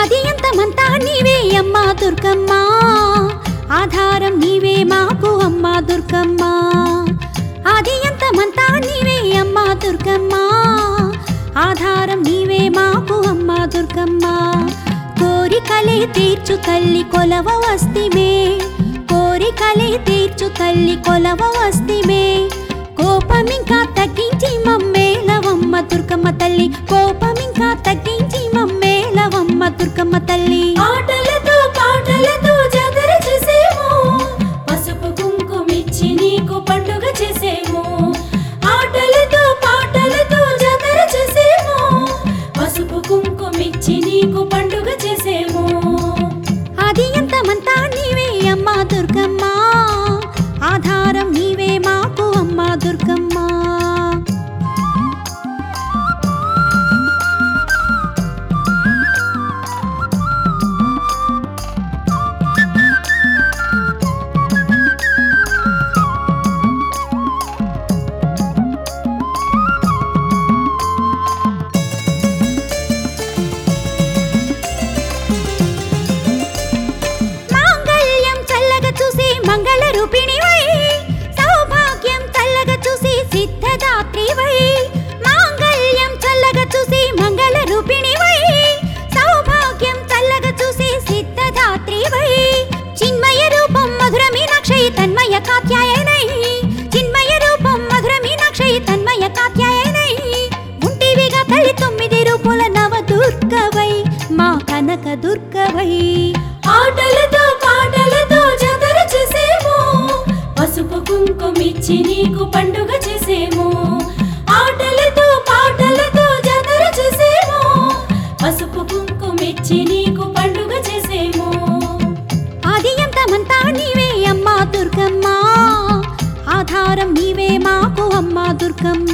ఆది అంతమంతా నీవే అమ్మా దుర్గమ్మ ఆధారం నీవే మాకు అమ్మా దుర్గమ్మ ఆది అంతమంతా నీవే అమ్మా దుర్గమ్మ ఆధారం నీవే మాకు అమ్మా దుర్గమ్మ కోరికలే తీర్చు తల్లి కొలవ వస్తిమే కోరికలే తీర్చు తల్లి కొలవ వస్తిమే కోపమింకా తగ్గించి మమ్మేలవమ్మ దుర్గమ్మ తల్లి కోపమింకా తగ్గించి మమ్మేలవమ్మ దుర్గమ్మ తల్లి ఆటలతో పాటలతో జాతర చేసేము పసుపు కుంకుమిచ్చి నీకు పండుగ చేసేము ఆటలతో పాటలతో జాతర చేసేము పసుపు కుంకుమిచ్చి నీకు పండుగ చేసేము అది ఎంతమంతా నీవే అమ్మా దుర్గమ్మ ఆధారం నీవే మాకు అమ్మా దుర్గమ్మ మాంగళ్యం చల్లగా చూసి మంగళ రూపిణివై సౌభాగ్యం చల్లగా చూసి సిద్ధదాత్రివై మాంగళ్యం చల్లగా చూసి మంగళ రూపిణివై సౌభాగ్యం చల్లగా చూసి సిద్ధదాత్రివై చిన్మయ రూపం మధుర మీనాక్షి తన్మయ కాత్యాయనై చిన్మయ రూపం మధుర మీనాక్షి తన్మయ కాత్యాయనై ఉంటివిగా తల్లి తొమ్మిది రూపుల నవ దుర్గవై మా కనక దుర్గవై ఆటలతో పాటలతో జాతర చేసేము పసుపు కుంకుమిచ్చి నీకు పండుగ చేసేము ఆటలతో పాటలతో జాతర చేసేము పసుపు కుంకుమిచ్చి నీకు పండుగ చేసేము ఆది అంతమంతా నీవే అమ్మా దుర్గమ్మ ఆధారం నీవే మాకు అమ్మా దుర్గమ్మ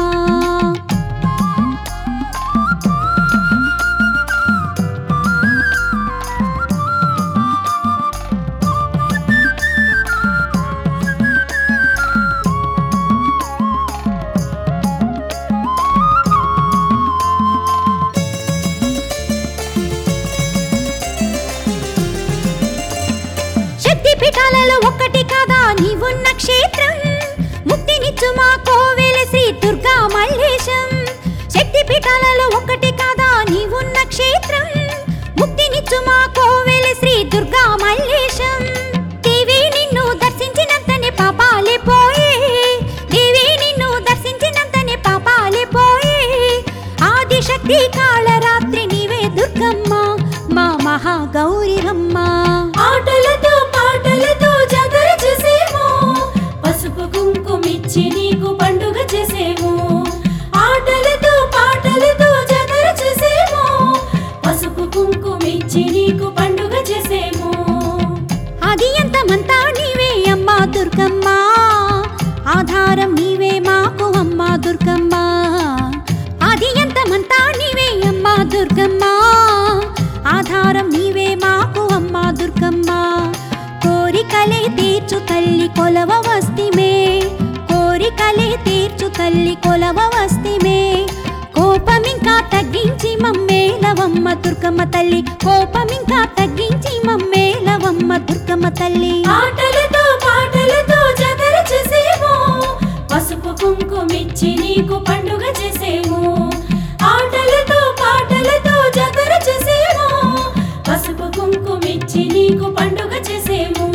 శక్తి పీఠాలలో ఒక్కటి కాదా నీవున్న క్షేత్రం ముక్తినిచ్చు మా కోవెల శ్రీ దుర్గా మల్లేశం శక్తి పీఠాలలో ఒక్కటి కాదా నీవున్న క్షేత్రం ముక్తినిచ్చు మా కోవెల శ్రీ దుర్గా మల్లేశం దేవి నిన్ను దర్శించినంతనే పాపాలే పోయే దేవి నిన్ను దర్శించినంతనే పాపాలే పోయే ఆదిశక్తి కాళరాత్రి నీవే దుర్గమ్మ మా మహాగౌరివమ్మ ఆటలతో పాటలతో జాతర చేసేము పసుపు కుంకుమిచ్చి నీకు పండుగ చేసేము ఆటలతో పాటలతో జాతర చేసేము పసుపు కుంకుమిచ్చి నీకు పండుగ చేసేము అది ఎంతమంతా నీవే అమ్మా దుర్గమ్మ ఆధారం నీవే మాకు అమ్మా దుర్గమ్మ అది ఎంతమంతా నీవే అమ్మా దుర్గమ్మ ఆధారం నీవే మాకు అమ్మా దుర్గమ్మ కోరికలే తీర్చు తల్లి కొలవ వస్తిమే కోరికలే తీర్చు తల్లి కొలవ వస్తిమే కోపమింకా తగ్గించి మమ్మేలవమ్మ దుర్గమ్మ తల్లి కోపమింకా తగ్గించి మమ్మేలవమ్మ దుర్గమ్మ తల్లి ఆటలతో పాటలతో జాతర చేసేము పసుపు కుంకుమిచ్చి నీకు పండుగ చేసేము ఆటలతో పాటలతో జాతర చేసేము పసుపు కుంకుమిచ్చి నీకు పండుగ చేసేము